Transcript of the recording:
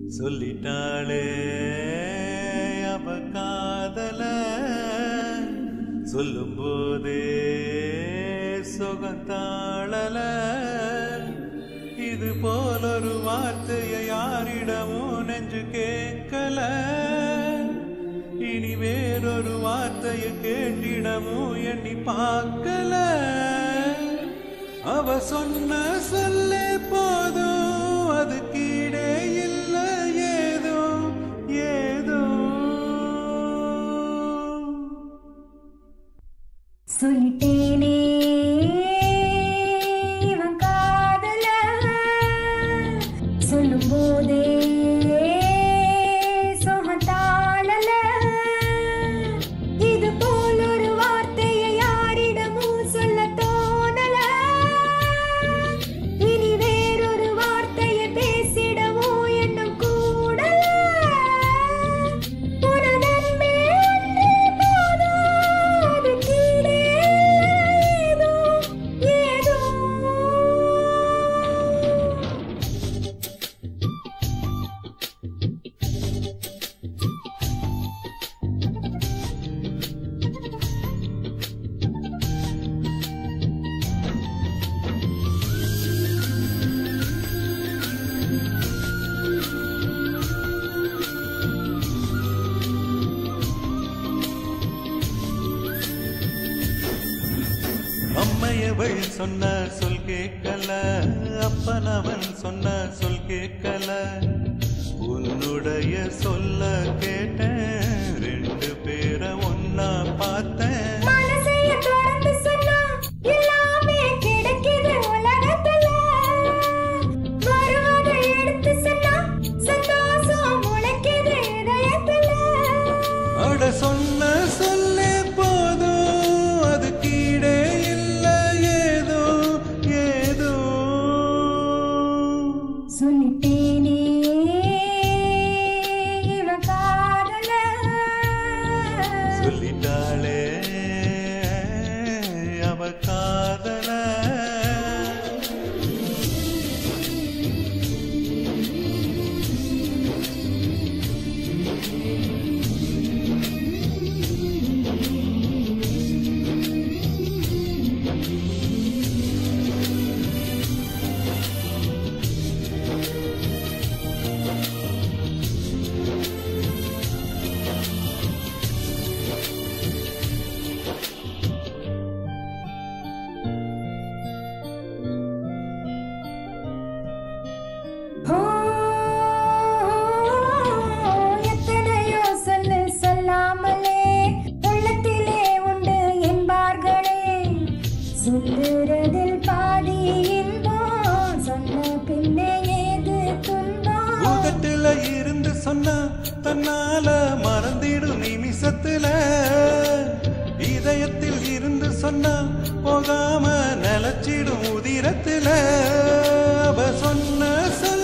சொல்லிட்டாளே அவ காதல சொல்லும் போதே சுகத்தாளல இது போலொரு வார்த்தையை யாரிடமும் நெஞ்சு கேட்கல இனி வேறொரு வார்த்தையை கேட்டிடமும் எண்ணி பார்க்கல அவ சொன்ன சொல்லே போதும் அது கீழே இல்ல ஏதோ ஏதோ சொல்லிட்டேனே இவன் காதல சொல்லும் போதே சுமத்தாளல இது போல் ஒரு வார்த்தையை யாரிடமும் சொல்ல தோணல இனி வேறொரு வார்த்தையை பேசிடவும் எண்ணம் கூடல உனதன்பே ஒன்றே போதும் அது கீழே ஏதோ ஏதோ அம்மையவள் சொன்ன சொல் கேட்கல அப்பனவன் சொன்ன சொல் கேட்கல உன்னுடைய சொல்ல கேட்டேன் ரெண்டு பேரை ஒன்னா பார்த்தேன் மனசைய திறந்து சொன்னா எல்லாமே கிடைக்குது உலகத்துல. வருவதை எடுத்து சொன்னா சந்தோஷம் முளைக்குது இதயத்துல. அட சொன்ன சொல்லே போதும் அது கீழே இல்ல ஏதோ ஏதோ சொல்லிட்டேனே இவன் காதல. சொல்லிட்டாளே அவ காதல ஓ, எத்தனையோ சொல்லு சொல்லாமலே உள்ளத்திலே உண்டு என்பார்களே சொல்லுறதில் பாதி இன்பம் சொன்ன பின்னே ஏது துன்பம் உதட்டுல இருந்து சொன்னா தன்னால மறந்திடும் நிமிஷத்துல இதயத்தில் இருந்து சொன்னா போகாம நிலச்சிடும் உதிரத்துல அவ சொன்ன சொல்